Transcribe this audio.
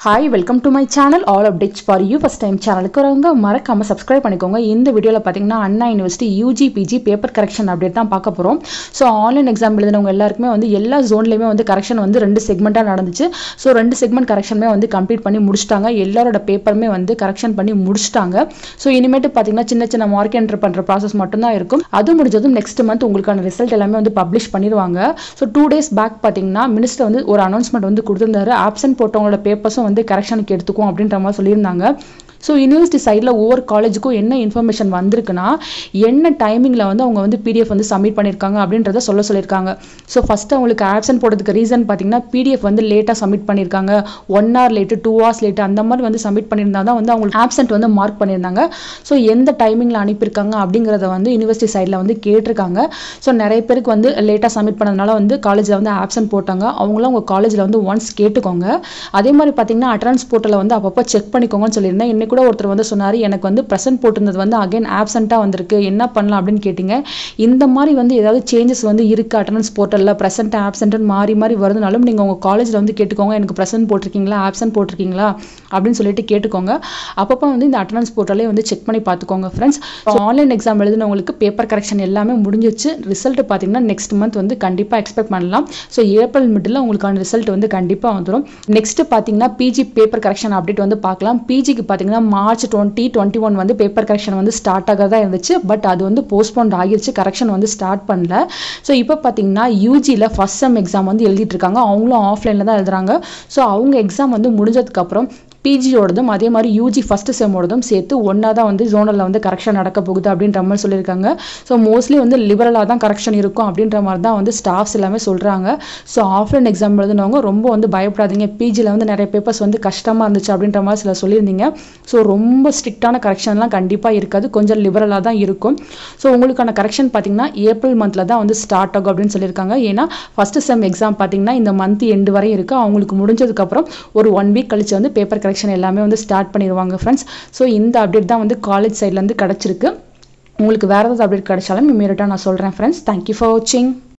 hi welcome to my channel all updates for you first time சேனலுக்கு வரவங்க மறக்காம subscribe பண்ணிக்கோங்க இந்த வீடியோவில் பார்த்தீங்கன்னா Anna university UG PG paper correction update தான் பார்க்க போகிறோம் ஸோ ஆன்லைன் எக்ஸாம் எழுதினவங்க எல்லாருக்குமே வந்து எல்லா ஜோன்லையுமே வந்து கரெக்ஷன் வந்து ரெண்டு செக்மெண்ட்டாக நடந்துச்சு ஸோ ரெண்டு செக்மெண்ட் கரெக்ஷனுமே வந்து கம்ப்ளீட் பண்ணி முடிச்சிட்டாங்க எல்லாரோட பேப்பருமே வந்து கரெக்ஷன் பண்ணி முடிச்சிட்டாங்க ஸோ இனிமேட்டு பார்த்தீங்கன்னா சின்ன சின்ன மார்க் என்ட்ரு பண்ணுற ப்ராசஸ் மட்டும்தான் இருக்கும் அது முடிஞ்சதும் நெக்ஸ்ட் மந்த் உங்களுக்கான ரிசல்ட் எல்லாமே வந்து பப்ளிஷ் பண்ணிடுவாங்க ஸோ டூ டேஸ் பேக் பார்த்தீங்கன்னா மினிஸ்டர் வந்து ஒரு அனௌன்ஸ்மெண்ட் வந்து கொடுத்திருந்தாரு ஆப்சன்ட் போட்டவங்களோட பேப்பர்ஸும் வந்து கரெக்ஷனுக்கு எடுத்துக்கும் அப்படின்ற மாதிரி சொல்லியிருந்தாங்க ஸோ யூனிவர்சிட்டி சைடில் ஒவ்வொரு காலேஜுக்கும் என்ன இன்ஃபர்மேஷன் வந்திருக்குன்னா என்ன டைமிங்கில் வந்து அவங்க வந்து பிடிஎஃப் வந்து சப்மிட் பண்ணியிருக்காங்க அப்படின்றத சொல்ல சொல்லியிருக்காங்க ஸோ ஃபஸ்ட்டு அவங்களுக்கு ஆப்சன்ட் போடுறதுக்கு ரீசன் பார்த்தீங்கன்னா பிடிஎஃப் வந்து லேட்டாக சப்மிட் பண்ணியிருக்காங்க one hour late two hours late அந்த மாதிரி வந்து சப்மிட் பண்ணியிருந்தா தான் வந்து அவங்களுக்கு ஆப்சன்ட் வந்து மார்க் பண்ணியிருந்தாங்க ஸோ எந்த டைமிங்கில் அனுப்பியிருக்காங்க அப்படிங்கிறத வந்து யூனிவர்சிட்டி சைடில் வந்து கேட்டிருக்காங்க ஸோ நிறைய பேருக்கு வந்து லேட்டாக சப்மிட் பண்ணதுனால வந்து காலேஜில் வந்து ஆப்சன்ட் போட்டாங்க அவங்களும் உங்கள் காலேஜில் வந்து ஒன்ஸ் கேட்டுக்கோங்க அதே மாதிரி பார்த்தீங்கன்னா அட்டனன்ஸ் போர்ட்டலில் வந்து அப்பப்போ செக் பண்ணிக்கோங்கன்னு சொல்லியிருந்தேன் இன்னைக்கு கூட ஒருத்தர் வந்து சொன்னார் எனக்கு வந்து ப்ரெசென்ட் போட்டிருந்தது வந்து அகைன் ஆப்சண்ட்டாக வந்திருக்கு என்ன பண்ணலாம் அப்படின்னு கேட்டிங்க இந்த மாதிரி வந்து ஏதாவது சேஞ்சஸ் வந்து இருக்குது அட்டனன்ஸ் போர்ட்டலில் ப்ரெசென்ட் ஆப்சென்ட்னு மாறி மாறி வருதுனாலும் நீங்கள் உங்கள் காலேஜில் வந்து கேட்டுக்கோங்க எனக்கு ப்ரெசென்ட் போட்டிருக்கீங்களா ஆப்சென்ட் போட்டிருக்கீங்களா அப்படின்னு சொல்லிட்டு கேட்டுக்கோங்க அப்பப்போ வந்து இந்த அட்டனன்ஸ் போர்ட்டலே வந்து செக் பண்ணி பார்த்துக்கோங்க ஃப்ரெண்ட்ஸ் ஸோ ஆன்லைன் எக்ஸாம் எழுதினவங்களுக்கு பேப்பர் கரெக்ஷன் எல்லாமே முடிஞ்சிச்சு ரிசல்ட் பார்த்தீங்கன்னா நெக்ஸ்ட் மந்த் வந்து கண்டிப்பாக எக்ஸ்பெக்ட் பண்ணலாம் ஸோ ஏப்ரல் மிடில் உங்களுக்கான ரிசல்ட் வந்து கண்டிப்பாக வந்துடும் நெக்ஸ்ட் பார்த்தீங்கன்னா பிஜி பேப்பர் கரெக்ஷன் அப்டேட் வந்து பார்க்கலாம் பிஜிக்கு பார்த்தீங்கன்னா மார்ச் டுவெண்ட்டி டுவெண்ட்டி ஒன் வந்து பேப்பர் கரெக்ஷன் வந்து ஸ்டார்ட் ஆக தான் இருந்துச்சு பட் அது வந்து போஸ்ட்போன் ஆகிருச்சு கரெக்ஷன் வந்து ஸ்டார்ட் பண்ணல ஸோ இப்போ பார்த்தீங்கன்னா யூஜியில் ஃபஸ்ட் செம் எக்ஸாம் வந்து எழுதிட்டு இருக்காங்க அவங்களும் ஆஃப்லைனில் தான் எழுதுறாங்க ஸோ அவங்க எக்ஸாம் வந்து முடிஞ்சதுக்கப்புறம் பிஜியோடதும் அதே மாதிரி யூஜி ஃபஸ்ட் செம்மோடதும் சேர்த்து ஒன்றா தான் வந்து ஜோனலில் வந்து கரெக்ஷன் நடக்க போகுது அப்படின்ற மாதிரி சொல்லியிருக்காங்க ஸோ மோஸ்ட்லி வந்து லிபரலாக தான் கரெக்ஷன் இருக்கும் அப்படின்ற மாதிரி தான் வந்து ஸ்டாஃப்ஸ் எல்லாமே சொல்கிறாங்க ஸோ ஆஃப்லைன் எக்ஸாம் எழுதினவங்க ரொம்ப வந்து பயப்படாதீங்க பிஜியில் வந்து நிறைய பேப்பர்ஸ் வந்து கஷ்டமாக இருந்துச்சு அப்படின்ற மாதிரி சில சொல்லியிருந்தீங்க ஸோ ரொம்ப ஸ்ட்ரிக்டான கரெக்ஷன்லாம் கண்டிப்பாக இருக்காது கொஞ்சம் லிபரலாக தான் இருக்கும் ஸோ உங்களுக்கான கரெக்ஷன் பார்த்தீங்கன்னா ஏப்ரல் மந்தில் தான் வந்து ஸ்டார்ட் ஆகும் அப்படின்னு சொல்லியிருக்காங்க ஏன்னா ஃபஸ்ட்டு செம் எக்ஸாம் பார்த்தீங்கன்னா இந்த மந்த் எண்டு வரை இருக்குது அவங்களுக்கு முடிஞ்சதுக்கப்புறம் ஒரு ஒன் வீக் கழிச்சு வந்து பேப்பர் கரெக்ஷன் எல்லாமே வந்து ஸ்டார்ட் பண்ணிடுவாங்க ஃப்ரெண்ட்ஸ் ஸோ இந்த அப்டேட் தான் வந்து காலேஜ் சைட்லேருந்து கிடச்சிருக்கு உங்களுக்கு வேறு ஏதாவது அப்டேட் கிடைச்சாலும் இமீடியட்டாக நான் சொல்கிறேன் ஃப்ரெண்ட்ஸ் தேங்க்யூ ஃபார் வாட்சிங்